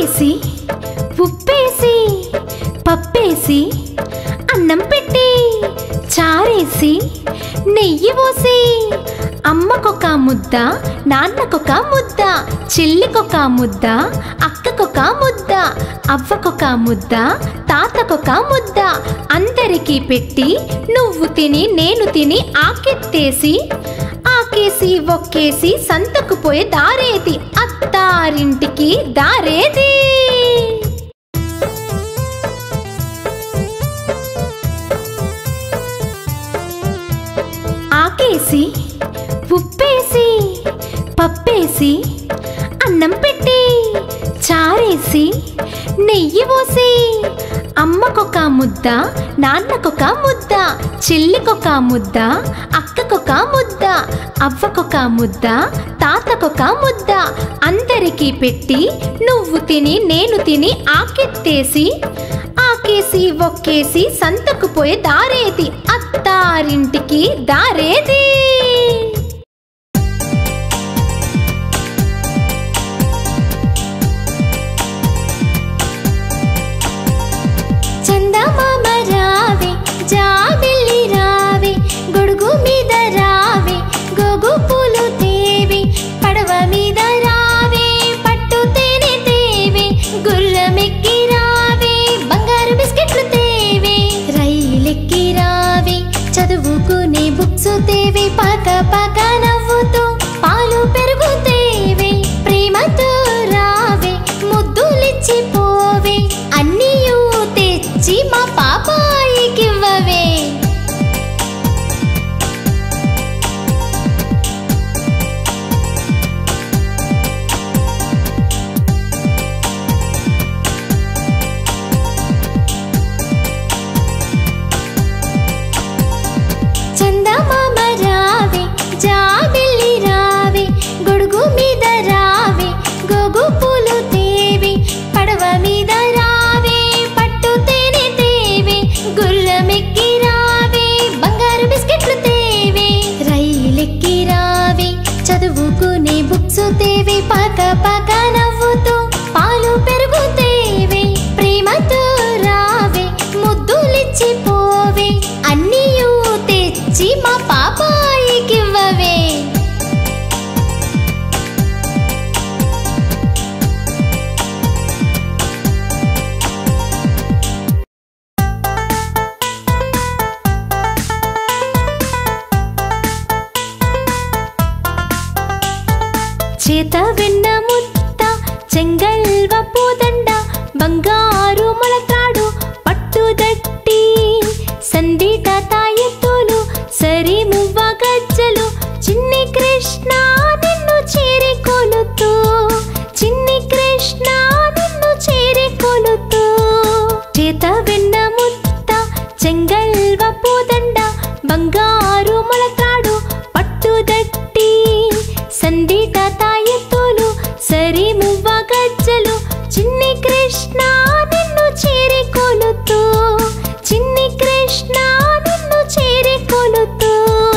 ఆకేసి ఉప్పేసి పప్పేసి అన్నం పెట్టి చారేసి నెయ్యి పోసి అమ్మకొక ముద్ద నాన్నకొక ముద్ద చెల్లికొక ముద్ద అక్కకొక ముద్ద అవ్వకొక ముద్ద తాతకొక ముద్ద అందరికీ పెట్టి నువ్వు తిని నేను తిని ఆకెత్తేసి ఆకేసి ఒక్కేసి సంతకు పోయే దారేది అత్తారింటికి దారేది ఆకేసి ఉప్పేసి పప్పేసి అన్నం పెట్టి చారేసి నెయ్యి పోసి అమ్మకొక ముద్ద నాన్నకొక ముద్ద చెల్లికొక ముద్ద అక్కకొక ముద్ద అవ్వకొక ముద్ద తాతకొక ముద్ద అందరికీ పెట్టి నువ్వు తిని నేను తిని ఆకెత్తేసి ఆకేసి ఒక్కేసి సంతకు పోయే దారేది అత్తారింటికి దారేది చందమామ రావే జాబిల్లి రావే గొడుగు మీద రావే గోగు పూలు తేవే పడవ మీద రావే పట్టు తేనె తేవే గుర్రమెక్కి రావే బంగారు బిస్కెట్లు తేవే రైలెక్కి రావే చదువుకునే బుక్స్ తేవే పాక పాక నవ్వుతూ పాలు పెరుగు తేవే ప్రేమతో రావే ముద్దులిచ్చి పోవే అన్నీయూ తెచ్చి మా పాపాయికివ్వవే చందమామ రావే జాబిల్లి రావే గొడుగు మీద రావే గోగు పూలు తేవే పడవ మీద రావే పట్టు తేనె తేవే గుర్రమెక్కి రావే బంగారు బిస్కెట్లు తేవే రైలెక్కి రావే చదువుకునే బుక్స్ తేవే పాక పాక నవ్వుతూ పాలు పెరుగు తేవే ప్రేమతో రావే ముద్దులిచ్చి పోవే అన్నీయూ తెచ్చి మా పాపాయికివ్వవే చేత వెన్న ముద్ద చెంగల్వ పూదండ బంగారు మొలతాడు పట్టుదట్టి సందీట తాయెత్తులు సరి మువ్వ గజ్జలు చిన్ని కృష్ణ నిన్ను చేరి కొలుతూ చిన్ని కృష్ణ నిన్ను చేరి కొలుతూ చేత వెన్న ముద్ద చెంగల్వ పూదండ బంగారు మొలతాడు పట్టుదట్టి సందీట తాయెత్తులు సరి మువ్వ గజ్జలు చిన్ని కృష్ణ నిన్ను చేరి కొలుతూ చిన్ని కృష్ణ నిన్ను చేరి కొలుతూ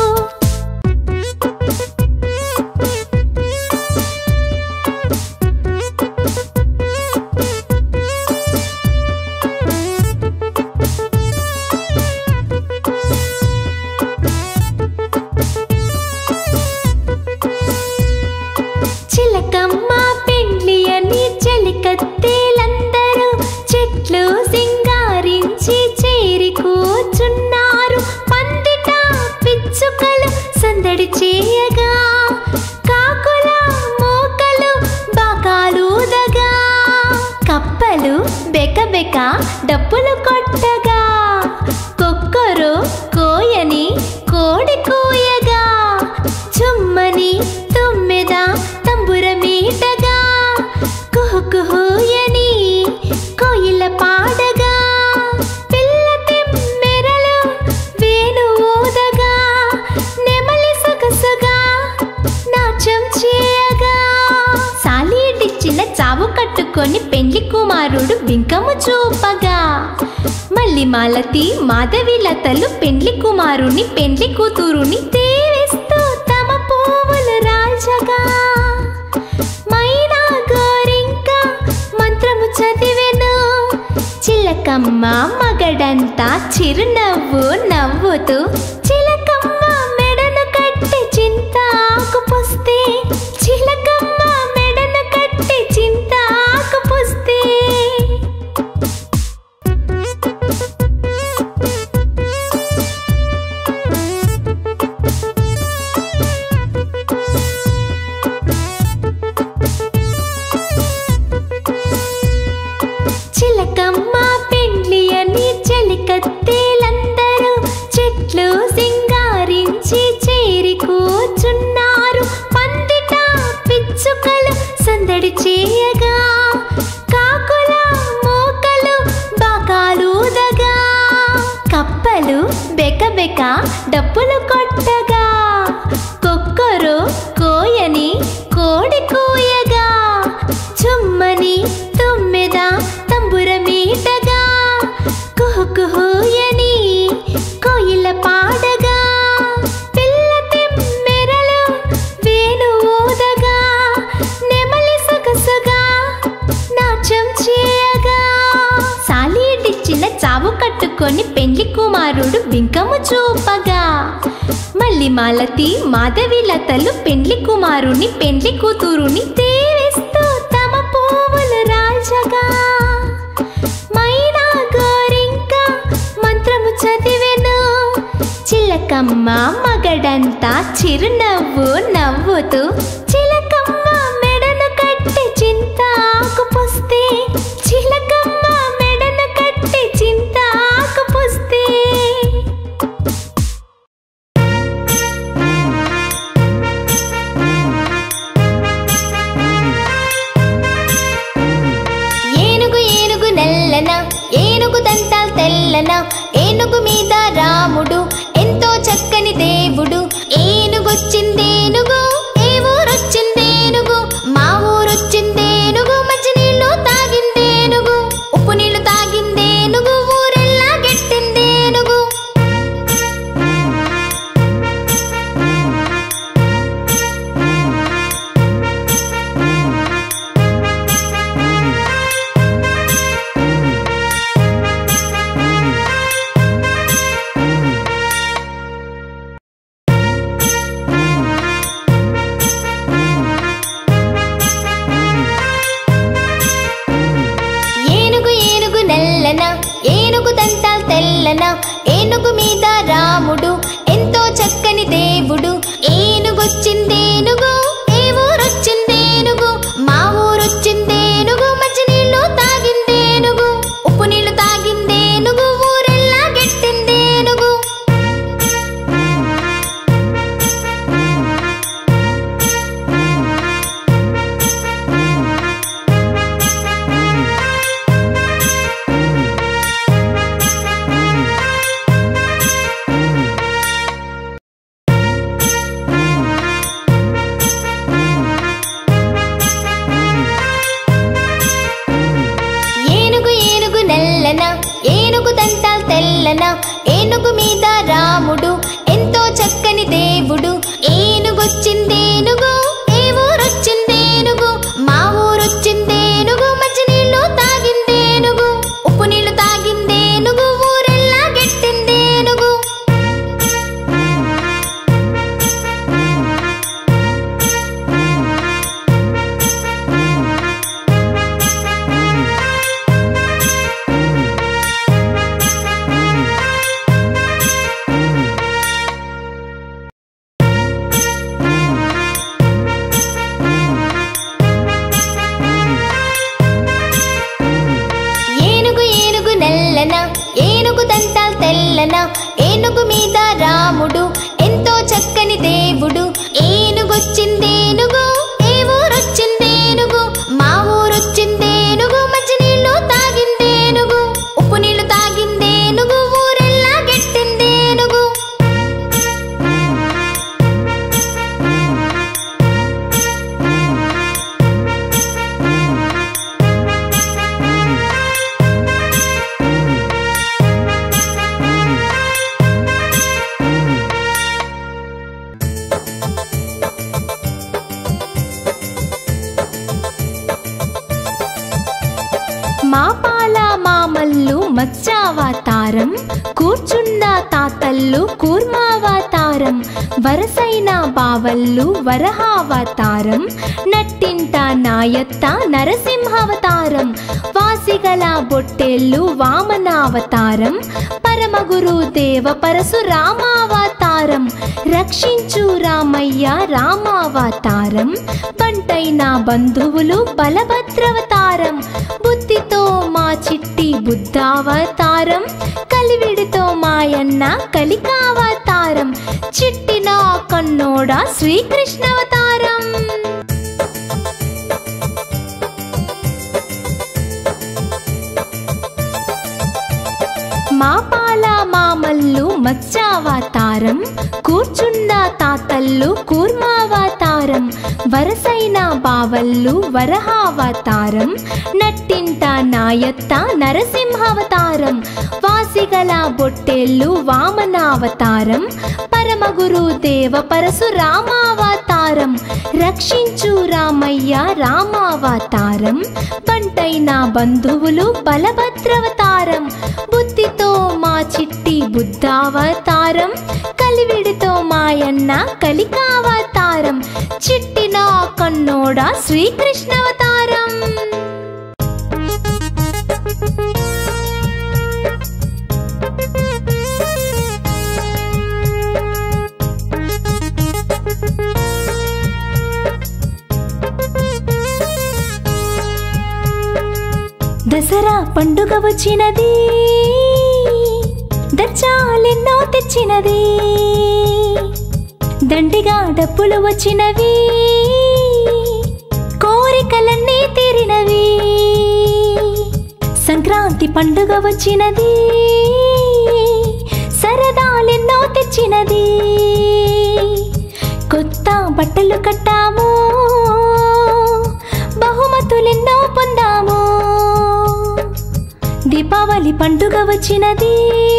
చిలకమ్మ పెండ్లి అని చెలికత్తేలందరూ చెట్లు సింగారించి చేరి కూర్చున్నారు పందిట పిచ్చుకలు సందడి చేయగా కాకుల మోకలు బాకాలుదగా కప్పలు బెకబెక డప్పులు కొట్టగా కొక్కరు కోయని కోడి కోయగా చుమ్మని తుమ్మెద తంబురమీటగా కుహు కుహుయని కోయిల పాడగా పిల్ల తెమ్మెరలు వేణు ఊదగా నెమలి సొగసుగా నాట్యం చేయగా సాలీడిచ్చిన చావు కట్టుకొని పెండ్లి కుమారుడు బింకము చూపగా మళ్ళీ మాలతి మాధవి లతలు పెండ్లి కుమారుని పెండ్లి కూతురుని దేవేస్తూ తమ పువ్వులు రాల్చగా మైనా గోరింక మంత్రము చిలకమ్మ మగడంతా చిరునవ్వు నవ్వుతూ చిలకమ్మ మెడను కట్టి చింతాకు పుస్తే చిలకమ్మ మెడను కట్టి చింతాకు పుస్తే చిలకమ్మ పెండ్లి అని చెలికత్తేలందరూ చెట్లు సింగారించి చేరి కూర్చున్నారు పందిట పిచ్చుకలు సందడి చేయగా కాకుల మోకలు బాకాలుదగా కప్పలు బెకబెక డప్పులు కొట్టగా కుక్కరు కోయని కోడి కూయగా చుమ్మని తుమ్మెద తంబురమీటగా కుహు కుహుయని కోయిల పాడగా పిల్ల తెమ్మెరలు వేణు ఊదగా నెమలి సొగసుగా నాట్యం చేయగా సాలీడిచ్చిన చావు కట్టుకొని పెండ్లి కుమారుడు బింకము చూపగా మళ్ళీ మాలతి మాధవి లతలు పెండ్లి కుమారుని పెండ్లి కూతురుని దేవిస్తూ తమ పువ్వులు రాల్చగా మైనా గోరింక మంత్రము చదివెను చిలకమ్మ మగడంతా చిరునవ్వు నవ్వుతూ చిలకమ్మ మెడను కట్టి చింతాకు పుస్తే చిలకమ్మ మెడను కట్టి చింతాకు పుస్తే ఏనుగు ఏనుగు నల్లన ఏనుగు దంతాల్ తెల్లన ఏనుగు మీద రాముడు ఎంతో చక్కని దేవుడు ఏనుగొచ్చిందేనుగు ఏ ఊరొచ్చిందేనుగు మా ఊరొచ్చిందేనుగు మంచి నీళ్ళు తాగిందేనుగు ఉప్పు నీళ్ళు తాగిందేనుగు ఊరెల్లా గెట్టిందేనుగు ఏనుగు ఏనుగు నల్లన ఏనుగు దంతాల్ తెల్లన ఏనుగు మీద రాముడు ఎంతో చక్కని దేవుడు ఏనుగొచ్చిందేనుగు ఏ ఊరొచ్చిందేనుగు మా ఊరొచ్చిందేనుగు మంచి నీళ్ళు తాగిందేనుగు ఉప్పు నీళ్ళు తాగిందేనుగు ఊరెల్లా గెట్టిందేనుగు ఏనుగు ఏనుగు నల్లన ఏనుగు దంతాల్ తెల్లన ఏనుగు మీద రాముడు ఎంతో చక్కని దేవుడు ఏనుగొచ్చిందేనుగు ఏ ఊరొచ్చిందేనుగు మా ఊరొచ్చిందేనుగు మంచి నీళ్ళు తాగిందేనుగు ఉప్పు నీళ్ళు తాగిందేనుగు ఊరెల్లా గెట్టిందేనుగు ఏనుగు ఏనుగు నల్లన ఏనుగు దంతాల్ తెల్లన ఏనుగు మీద రాముడు ఎంతో చక్కని దేవుడు ఏనుగొచ్చిందేనుగు ఏ ఊరొచ్చిందేనుగు మా ఊరొచ్చిందేనుగు మంచి నీళ్ళు తాగిందేనుగు ఉప్పు నీళ్ళు తాగిందేనుగు ఊరెల్లా గెట్టిందేనుగు మా పాల మామల్లు మత్స్యావతారం కూర్చున్న తాతల్లు కూర్మావతారం వరసైన బావల్లు వరహావతారం నట్టింట నాయత్త నరసింహావతారం వాసిగల బొట్టెళ్ళు వామనావతారం పరమగురు దేవ పరశురామావతారం రక్షించు రామయ్య రామావతారం బంటైన బంధువులు బలభద్రవతారం బుద్ధితో మా చిట్టి బుద్ధావతారం కలివిడితో మాయన్న కలికావతారం చిట్టిన కన్నోడ శ్రీకృష్ణవతారం మా పాల మామల్లు మత్స్యావతారం కూర్చున్న తాతల్లు కూర్మావతారం వరసైన బావల్లు వరహావతారం నట్టింట నాయత్త నరసింహావతారం వాసిగల బొట్టెళ్ళు వామనావతారం పరమగురు దేవ పరశురామావతారం రక్షించు రామయ్య రామావతారం బంటైన బంధువులు బలభద్రవతారం బుద్ధితో మా చిట్టి బుద్ధావతారం కలివిడితో మాయన్న కలికావతారం చిట్టిన కన్నోడ శ్రీకృష్ణవతారం దసరా పండుగ వచ్చినది దచ్చాలెన్నో తెచ్చినది దండిగా డబ్బులు వచ్చినవి కోరికలన్నీ తీరినవి సంక్రాంతి పండుగ వచ్చినది సరదాలెన్నో తెచ్చినది కొత్త బట్టలు కట్టాము బహుమతులెన్నో పొందాము దీపావళి పండుగ వచ్చినది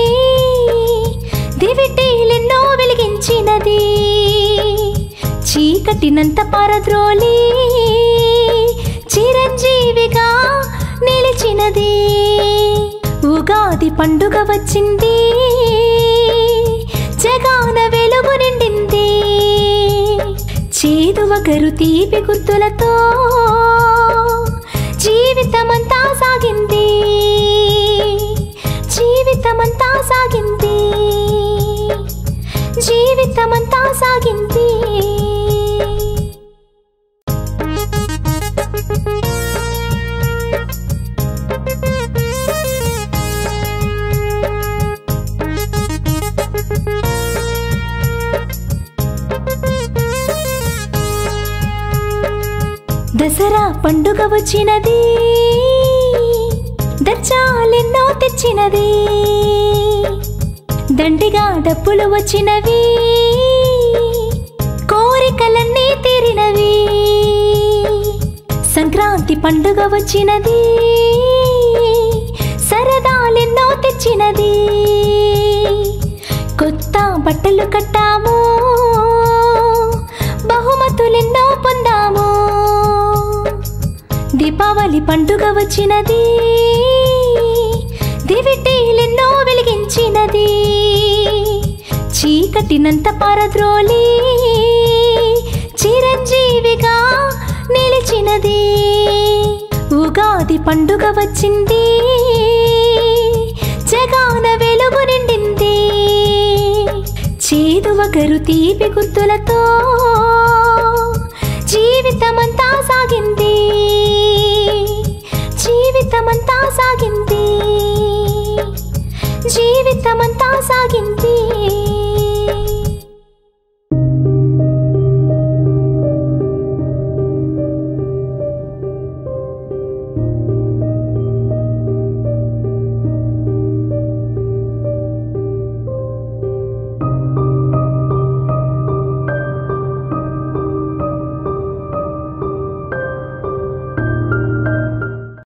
దివిటీలెన్నో వెలిగించినది చీకటినంత పారద్రోలి చిరంజీవిగా నిలిచినది ఉగాది పండుగ వచ్చింది జగాన వెలుగు నిండింది చేదు ఒకరు తీపి గుర్తులతో జీవితమంతా సాగింది జీవితమంతా సాగింది జీవితమంతా సాగింది దసరా పండుగ వచ్చినది దచ్చాలెన్నో తెచ్చినది దండిగా డబ్బులు వచ్చినవి కోరికలన్నీ తీరినవి సంక్రాంతి పండుగ వచ్చినది సరదాలెన్నో తెచ్చినది కొత్త బట్టలు కట్టాము బహుమతులెన్నో పొందాము దీపావళి పండుగ వచ్చినది దివిటీలెన్నో వెలిగించినది చీకటినంత పారద్రోలి చిరంజీవిగా నిలిచినది ఉగాది పండుగ వచ్చింది జగాన వెలుగు నిండింది చేదు ఒకరు తీపి గుర్తులతో జీవితమంతా సాగింది జీవితమంతా సాగింది జీవితమంతా సాగింది